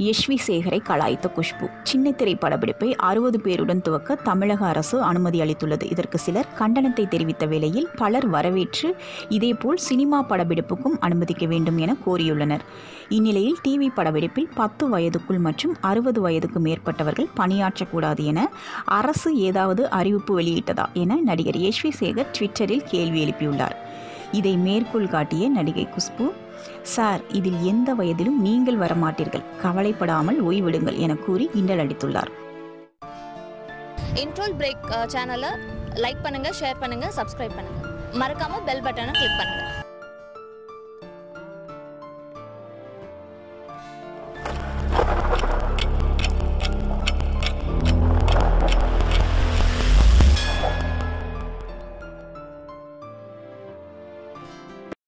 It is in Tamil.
யஷ்வி சேகரை கலாய்த்த குஷ்பு சின்னத்திரை படப்பிடிப்பை அறுபது பேருடன் துவக்க தமிழக அரசு அனுமதி அளித்துள்ளது இதற்கு சிலர் கண்டனத்தை தெரிவித்த வேளையில் பலர் வரவேற்று இதேபோல் சினிமா படப்பிடிப்புக்கும் அனுமதிக்க வேண்டும் என கோரியுள்ளனர் இந்நிலையில் டிவி படப்பிடிப்பில் பத்து வயதுக்குள் மற்றும் அறுபது வயதுக்கு மேற்பட்டவர்கள் பணியாற்றக்கூடாது என அரசு ஏதாவது அறிவிப்பு வெளியிட்டதா என நடிகர் யஷ்வி சேகர் ட்விட்டரில் கேள்வி எழுப்பியுள்ளார் இதை மேற்கோள் காட்டிய நடிகை குஷ்பு சார் இதில் எந்த வயதிலும் நீங்கள் வரமாட்டீர்கள் கவலைப்படாமல் ஓய்விடுங்கள் என கூறி கிண்டல் அடித்துள்ளார் இன்ட்ரோல் பிரேக் சேனலை லைக் பண்ணுங்கள் ஷேர் பண்ணுங்கள் சப்ஸ்கிரைப் பண்ணுங்கள் மறக்காமல் பெல் பட்டனை கிளிக் பண்ணுங்கள்